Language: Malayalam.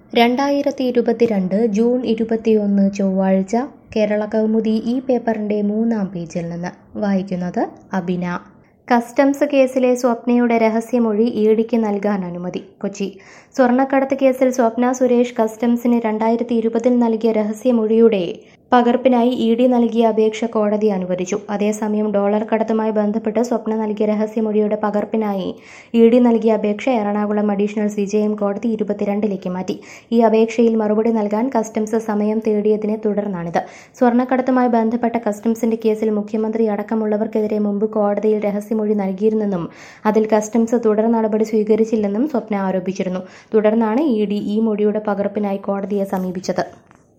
രണ്ടായിരത്തി ഇരുപത്തിരണ്ട് ജൂൺ ഇരുപത്തിയൊന്ന് ചൊവ്വാഴ്ച കേരള കൗമുദി ഈ പേപ്പറിന്റെ മൂന്നാം പേജിൽ നിന്ന് വായിക്കുന്നത് അബിന കസ്റ്റംസ് കേസിലെ സ്വപ്നയുടെ രഹസ്യമൊഴി ഇഡിക്ക് നൽകാൻ അനുമതി കൊച്ചി സ്വർണ്ണക്കടത്ത് കേസിൽ സ്വപ്ന സുരേഷ് കസ്റ്റംസിന് രണ്ടായിരത്തി ഇരുപതിൽ നൽകിയ രഹസ്യമൊഴിയുടെ പകർപ്പിനായി ഇ ഡി നൽകിയ അപേക്ഷ കോടതി അനുവദിച്ചു അതേസമയം ഡോളർ കടത്തുമായി ബന്ധപ്പെട്ട് സ്വപ്ന നൽകിയ രഹസ്യമൊഴിയുടെ പകർപ്പിനായി ഇ ഡി നൽകിയ അപേക്ഷ Ernakulam additional C J M കോടതി ഇരുപത്തിരണ്ടിലേക്ക് മാറ്റി ഈ അപേക്ഷയിൽ മറുപടി നൽകാൻ കസ്റ്റംസ് സമയം തേടിയതിനെ തുടർന്നാണിത് സ്വർണ്ണക്കടത്തുമായി ബന്ധപ്പെട്ട കസ്റ്റംസിന്റെ കേസിൽ മുഖ്യമന്ത്രി അടക്കമുള്ളവർക്കെതിരെ മുമ്പ് കോടതിയിൽ രഹസ്യമൊഴി നൽകിയിരുന്നെന്നും അതിൽ കസ്റ്റംസ് തുടർ നടപടി സ്വീകരിച്ചില്ലെന്നും സ്വപ്ന ആരോപിച്ചിരുന്നു തുടർന്നാണ് ഇ ഡി ഈ മൊഴിയുടെ പകർപ്പിനായി കോടതിയെ സമീപിച്ചത്